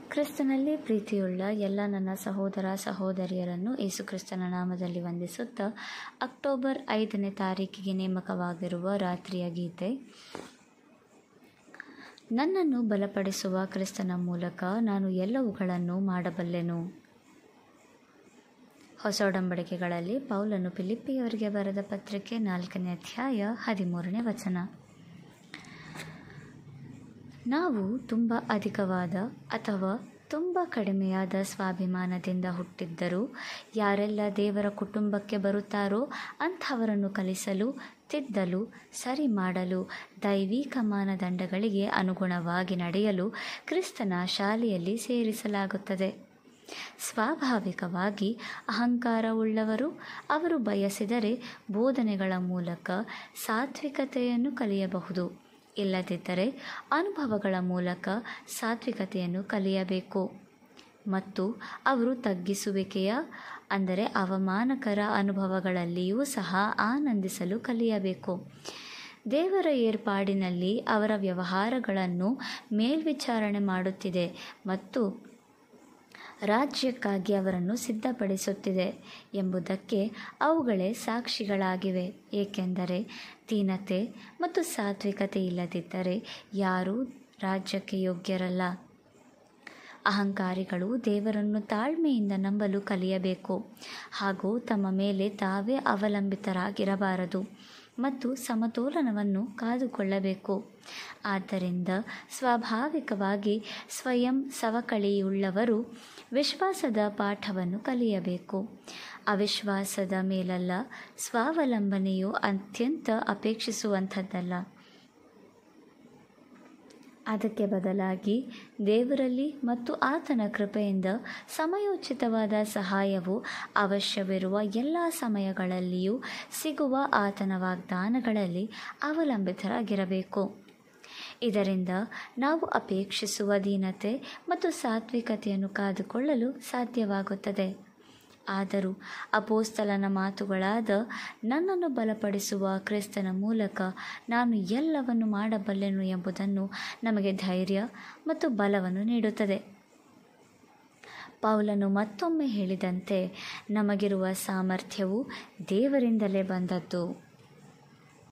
ಕ್ರಿಸ್ತನಲ್ಲಿ ಪ್ರೀತಿಯುಳ್ಳ ಎಲ್ಲ ನನ್ನ ಸಹೋದರ ಸಹೋದರಿಯರನ್ನು ಯೇಸುಕ್ರಿಸ್ತನ ನಾಮದಲ್ಲಿ ವಂದಿಸುತ್ತಾ ಅಕ್ಟೋಬರ್ ಐದನೇ ತಾರೀಕಿಗೆ ನೇಮಕವಾಗಿರುವ ರಾತ್ರಿಯ ಗೀತೆ ನನ್ನನ್ನು ಬಲಪಡಿಸುವ ಕ್ರಿಸ್ತನ ಮೂಲಕ ನಾನು ಎಲ್ಲವುಗಳನ್ನು ಮಾಡಬಲ್ಲೆನು ಹೊಸ ಒಡಂಬಡಿಕೆಗಳಲ್ಲಿ ಪೌಲನು ಫಿಲಿಪ್ಪಿಯವರಿಗೆ ಬರೆದ ಪತ್ರಿಕೆ ನಾಲ್ಕನೇ ಅಧ್ಯಾಯ ಹದಿಮೂರನೇ ವಚನ ನಾವು ತುಂಬ ಅಧಿಕವಾದ ಅಥವಾ ತುಂಬ ಕಡಿಮೆಯಾದ ಸ್ವಾಭಿಮಾನದಿಂದ ಹುಟ್ಟಿದ್ದರೂ ಯಾರೆಲ್ಲ ದೇವರ ಕುಟುಂಬಕ್ಕೆ ಬರುತ್ತಾರೋ ಅಂಥವರನ್ನು ಕಲಿಸಲು ತಿದ್ದಲು ಸರಿ ಮಾಡಲು ದೈವಿಕ ಮಾನದಂಡಗಳಿಗೆ ಅನುಗುಣವಾಗಿ ನಡೆಯಲು ಕ್ರಿಸ್ತನ ಶಾಲೆಯಲ್ಲಿ ಸೇರಿಸಲಾಗುತ್ತದೆ ಸ್ವಾಭಾವಿಕವಾಗಿ ಅಹಂಕಾರವುಳ್ಳವರು ಅವರು ಬಯಸಿದರೆ ಬೋಧನೆಗಳ ಮೂಲಕ ಸಾತ್ವಿಕತೆಯನ್ನು ಕಲಿಯಬಹುದು ಇಲ್ಲದಿದ್ದರೆ ಅನುಭವಗಳ ಮೂಲಕ ಸಾತ್ವಿಕತೆಯನ್ನು ಕಲಿಯಬೇಕು ಮತ್ತು ಅವರು ತಗ್ಗಿಸುವಿಕೆಯ ಅಂದರೆ ಅವಮಾನಕರ ಅನುಭವಗಳಲ್ಲಿಯೂ ಸಹ ಆನಂದಿಸಲು ಕಲಿಯಬೇಕು ದೇವರ ಏರ್ಪಾಡಿನಲ್ಲಿ ಅವರ ವ್ಯವಹಾರಗಳನ್ನು ಮೇಲ್ವಿಚಾರಣೆ ಮಾಡುತ್ತಿದೆ ಮತ್ತು ರಾಜ್ಯಕ್ಕಾಗಿ ಅವರನ್ನು ಸಿದ್ಧಪಡಿಸುತ್ತಿದೆ ಎಂಬುದಕ್ಕೆ ಅವುಗಳೇ ಸಾಕ್ಷಿಗಳಾಗಿವೆ ಏಕೆಂದರೆ ದೀನತೆ ಮತ್ತು ಸಾತ್ವಿಕತೆ ಇಲ್ಲದಿದ್ದರೆ ಯಾರೂ ರಾಜ್ಯಕ್ಕೆ ಯೋಗ್ಯರಲ್ಲ ಅಹಂಕಾರಿಗಳು ದೇವರನ್ನು ತಾಳ್ಮೆಯಿಂದ ನಂಬಲು ಕಲಿಯಬೇಕು ಹಾಗೂ ತಮ್ಮ ಮೇಲೆ ತಾವೇ ಅವಲಂಬಿತರಾಗಿರಬಾರದು ಮತ್ತು ಸಮತೋಲನವನ್ನು ಕಾದುಕೊಳ್ಳಬೇಕು ಆದ್ದರಿಂದ ಸ್ವಾಭಾವಿಕವಾಗಿ ಸ್ವಯಂ ಸವಕಳಿಯುಳ್ಳವರು ವಿಶ್ವಾಸದ ಪಾಠವನ್ನು ಕಲಿಯಬೇಕು ಅವಿಶ್ವಾಸದ ಮೇಲಲ್ಲ ಸ್ವಾವಲಂಬನೆಯು ಅತ್ಯಂತ ಅಪೇಕ್ಷಿಸುವಂಥದ್ದಲ್ಲ ಅದಕ್ಕೆ ಬದಲಾಗಿ ದೇವರಲ್ಲಿ ಮತ್ತು ಆತನ ಕೃಪೆಯಿಂದ ಸಮಯೋಚಿತವಾದ ಸಹಾಯವು ಅವಶ್ಯವಿರುವ ಎಲ್ಲ ಸಮಯಗಳಲ್ಲಿಯೂ ಸಿಗುವ ಆತನ ವಾಗ್ದಾನಗಳಲ್ಲಿ ಅವಲಂಬಿತರಾಗಿರಬೇಕು ಇದರಿಂದ ನಾವು ಅಪೇಕ್ಷಿಸುವ ದೀನತೆ ಮತ್ತು ಸಾತ್ವಿಕತೆಯನ್ನು ಕಾದುಕೊಳ್ಳಲು ಸಾಧ್ಯವಾಗುತ್ತದೆ ಆದರೂ ಅಪೋಸ್ತಲನ ಮಾತುಗಳಾದ ನನ್ನನ್ನು ಬಲಪಡಿಸುವ ಕ್ರಿಸ್ತನ ಮೂಲಕ ನಾನು ಎಲ್ಲವನ್ನು ಮಾಡಬಲ್ಲೆನು ಎಂಬುದನ್ನು ನಮಗೆ ಧೈರ್ಯ ಮತ್ತು ಬಲವನ್ನು ನೀಡುತ್ತದೆ ಪೌಲನು ಮತ್ತೊಮ್ಮೆ ಹೇಳಿದಂತೆ ನಮಗಿರುವ ಸಾಮರ್ಥ್ಯವು ದೇವರಿಂದಲೇ ಬಂದದ್ದು